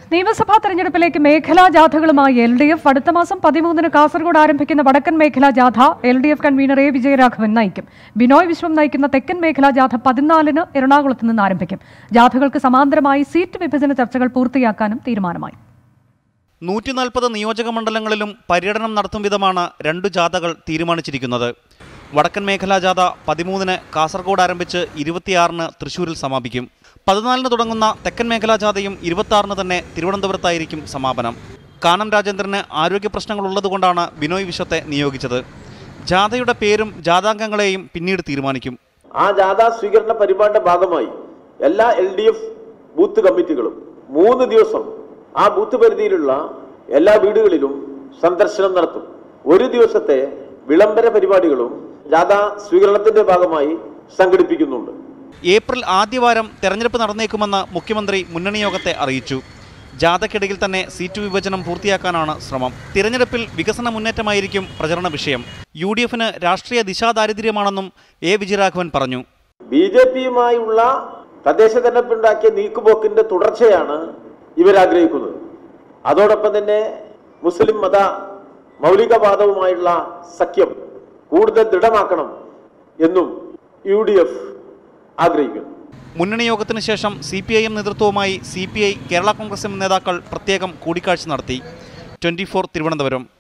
നിയമസഭാ തെരഞ്ഞെടുപ്പിലേക്ക് മേഖലാ ജാഥകളുമായി L D F അടുത്ത മാസം പതിമൂന്നിന് കാസർഗോഡ് ആരംഭിക്കുന്ന വടക്കൻ മേഖലാ ജാഥ L D F convener A Vijayaraghavan നയിക്കും ബിനോയ് വിശ്വം നയിക്കുന്ന തെക്കൻ മേഖലാ ജാഥ പതിനാലിന് എറണാകുളത്ത് നിന്ന് ആരംഭിക്കും ജാഥകൾക്ക് സമാന്തരമായി സീറ്റ് വിഭജന ചർച്ചകൾ പൂർത്തിയാക്കാനും തീരുമാനമായി നൂറ്റി നാൽപ്പത് നിയോജക മണ്ഡലങ്ങളിലും പര്യടനം നടത്തും വിധമാണ് രണ്ടു ജാഥകൾ തീരുമാനിച്ചിരിക്കുന്നത് വടക്കൻ മേഖലാ ജാഥ പതിമൂന്നിന് കാസർഗോഡ് ആരംഭിച്ച് ഇരുപത്തിയാറിന് തൃശൂരിൽ സമാപിക്കും പതിനാലിന് തുടങ്ങുന്ന തെക്കൻ മേഖലാ ജാഥയും ഇരുപത്തിയാറിന് തന്നെ തിരുവനന്തപുരത്തായിരിക്കും സമാപനം കാനം രാജേന്ദ്രന് ആരോഗ്യ പ്രശ്നങ്ങൾ ഉള്ളതുകൊണ്ടാണ് ബിനോയ് വിശ്വത്തെ നിയോഗിച്ചത് ജാഥയുടെ പേരും ജാഥാംഗങ്ങളെയും പിന്നീട് തീരുമാനിക്കും ആ ജാഥാ സ്വീകരണ പരിപാടിയുടെ ഭാഗമായി എല്ലാ എൽ ഡി എഫ് ബൂത്ത് കമ്മിറ്റികളും മൂന്ന് ദിവസം ആ ബൂത്ത് പരിധിയിലുള്ള എല്ലാ വീടുകളിലും സന്ദർശനം നടത്തും ഒരു ദിവസത്തെ വിളംബര പരിപാടികളും ജാഥാ സ്വീകരണത്തിന്റെ ഭാഗമായി സംഘടിപ്പിക്കുന്നുണ്ട് ഏപ്രിൽ ആദ്യവാരം തെരഞ്ഞെടുപ്പ് നടന്നേക്കുമെന്ന് മുഖ്യമന്ത്രി മുന്നണി യോഗത്തെ അറിയിച്ചു ജാഥയ്ക്കിടയിൽ തന്നെ സീറ്റ് വിഭജനം പൂർത്തിയാക്കാനാണ് ശ്രമം തിരഞ്ഞെടുപ്പിൽ വികസന മുന്നേറ്റമായിരിക്കും പ്രചരണ വിഷയം യു ഡി എഫിന് രാഷ്ട്രീയ ദിശാദാരിദ്ര്യമാണെന്നും എ വിജയരാഘവൻ പറഞ്ഞു ബി ജെ പിയുമായുള്ള തദ്ദേശ തെരഞ്ഞെടുപ്പുണ്ടാക്കിയ നീക്കുപോക്കിന്റെ തുടർച്ചയാണ് ഇവരാഗ്രഹിക്കുന്നത് അതോടൊപ്പം തന്നെ മുസ്ലിം മത മൗലികവാദവുമായുള്ള സഖ്യം കൂടുതൽ ദൃഢമാക്കണം എന്നും യു ഡി എഫ് ആഗ്രഹിക്കുന്നു മുന്നണി യോഗത്തിന് ശേഷം സി പി ഐ എം നേതൃത്വവുമായി C P I Kerala Congress M നേതാക്കൾ പ്രത്യേകം കൂടിക്കാഴ്ച നടത്തി ട്വന്റി ഫോർ തിരുവനന്തപുരം